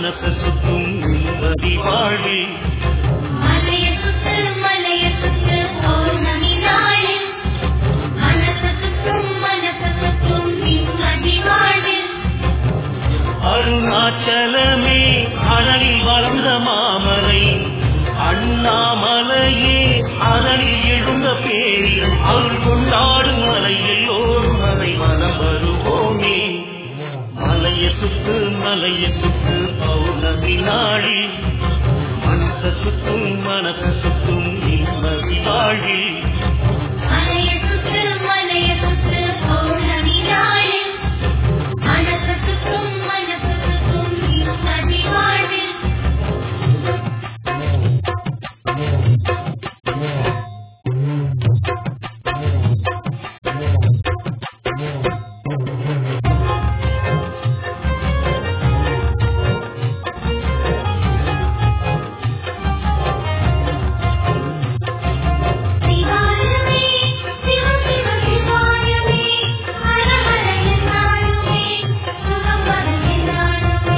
மனச சுத்தும் நிம்மதி வாழ்வே மலைய சுத்து மலைய சுத்து பௌர்ணமி நாளில் மனசு சுத்தும் மனசு சுத்தும் நிம்மதி வாழ்வில் அருணாச்சலமே அனலில் வளர்ந்த மாமலை அண்ணாமலையே அதனில் எழுந்த பேரில் அருள் கொண்டாடும் மலை எல்லோரும் மலை மனம் வருவோமே மலைய சுத்து மலைய சுத்து பௌர்ணமி நாளி மனச சுத்தும் மனச சுத்தும் நிம்மதி வாழி மலைய சுத்து மலைய சுத்து பௌர்ணமி நாளில் மனசு சுத்தும் மனசு சுத்தும் நிம்மதி வாழ்வில் சிவாயமே சிவ சிவ சிவாயமே ஹர ஹர என்னாலுமே சுகம் வரும் என்னாலுமே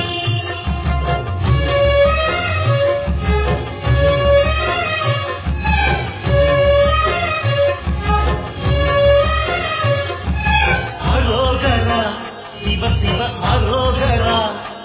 அரோகரா சிவ சிவ அரோகரா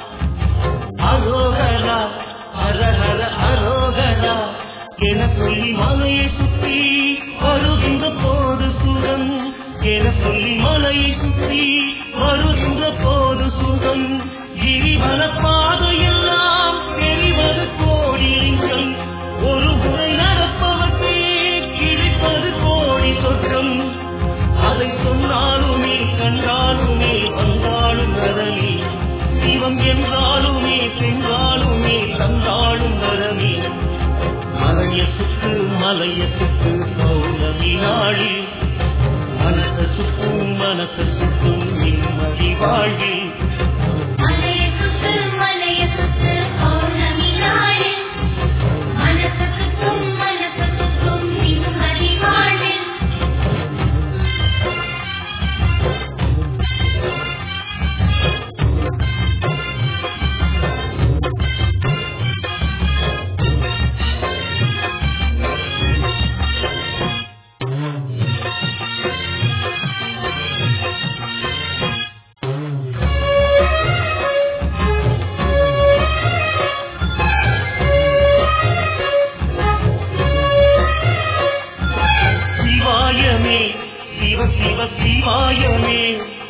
அரோகரா ஹர ஹர அரோகரா என சொல்லி மலையை சுற்றி வருகின்ற போது சுகம் என சொல்லி மலையை சுற்றி வருகின்ற போது சுகம் கிரிவல பாதையெல்லாம் தெரிவது கோடி லிங்கம் ஒரு முறை நடப்பவற்றே கிடைப்பது கோடி சொர்க்கம் அதை சொன்னாலுமே கண்டாலுமே வந்தாலும் நரமி சிவம் என்றாலுமே சென்றாலுமே தந்தாலும் நரமி மலைய சுத்து மலைய சுத்து பௌர்ணமி நாளி மனச சுத்தும் மனச சுத்தும் நிம்மதி வாழ்வி மலைய சுத்து மலைய சுத்து பௌர்ணமி நாளில் மனசு சுத்தும் மனசு சுத்தும் நிம்மதி வாழ்வில் சிவாயமே சிவ சிவ சிவாயமே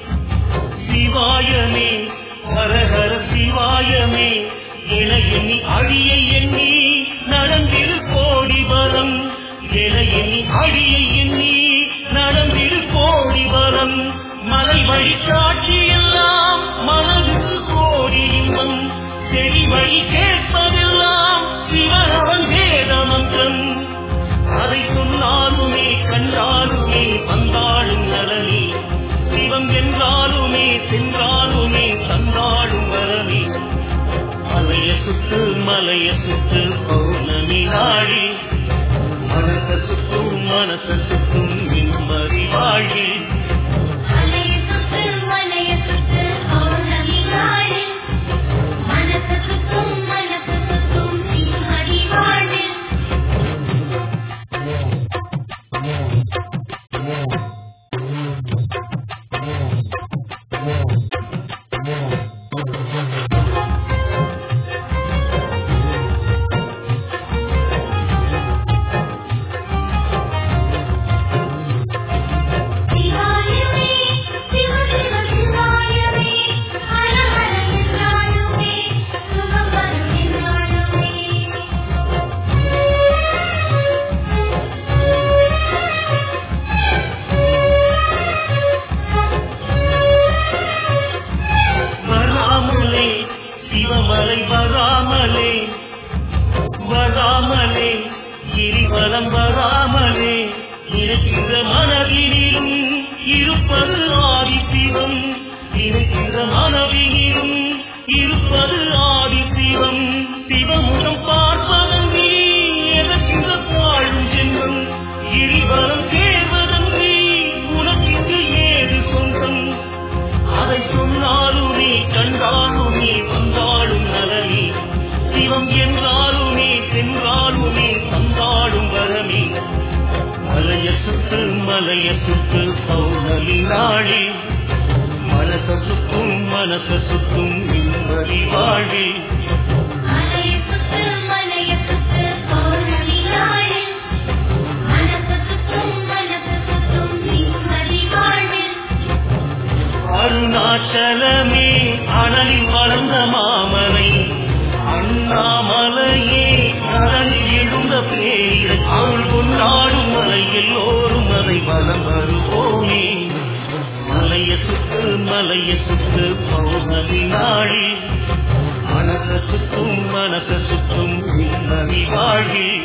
சிவாயமே ஹர ஹர சிவாயமே என எண்ணி அழிய எண்ணி நடந்திரு கோடி வரம் என எண்ணி அழிய எண்ணி நடந்திரு கோடி வரம் மலை வழி காட்சி எல்லாம் மனதுக்கு கோடி இன்பம் செடி வழி கேட்பதெல்லாம் சிவனவன் வேத மந்திரம் அதை சொன்னாலுமே கண்டாலுமே வந்தாலும் நலனி சிவம் என்றாலுமே சென்றாலுமே தந்தாலும் வரவி மலைய சுத்து மலைய சுத்து பௌர்ணமி நாடி மனச சுத்தும் மனச சுத்தும் நிம்மதி வாழி மலைய சுத்து மலைய சுத்து பௌர்ணமி நாளில் மனசு சுத்தும் மனசு சுத்தும் நிம்மதி வாழ்வில் சிவாயமே சிவ சிவ சிவாயமே ஹர ஹர என்னாலுமே சுகம் வரும் என்னாலுமே வராமலே சிவமலை வராமலே வராமலே கிரிவலம் வராமலே இருக்கிற மனதினிலும் இருப்பது ஆதிசிவம் இருக்கிற மனதினிலும் இருப்பது ஆதிசிவம் சிவமுகம் பார்ப்பதன் நீ எதற்கின்ற வாழும் ஜென்மம் கிரிவலம் சேர்வதன் நீ உனக்கு ஏது சொந்தம் அதை சொன்னாலுமே கண்டாலுமே வந்தாலும் நலனி மலைய சுத்து பௌர்ணமி நாளி மனச சுத்தும் மனச சுத்தும் நிம்மதி வாழி மலைய சுத்து மலைய சுத்து பௌர்ணமி நாளில் மனசு சுத்தும் மனசு சுத்தும் நிம்மதி வாழ்வில் அருணாச்சலமே அனலில் வளர்ந்த மாமலை அண்ணாமலையே கடலில் எழுந்த பேரை அவள் கொண்டாடும் மலை எல்லோரும் அதை வலம் வருவோமே மலைய சுத்து மலைய சுத்து பௌர்ணமி நாளி மனச சுத்தும் மனச சுத்தும் நிம்மதி வாழி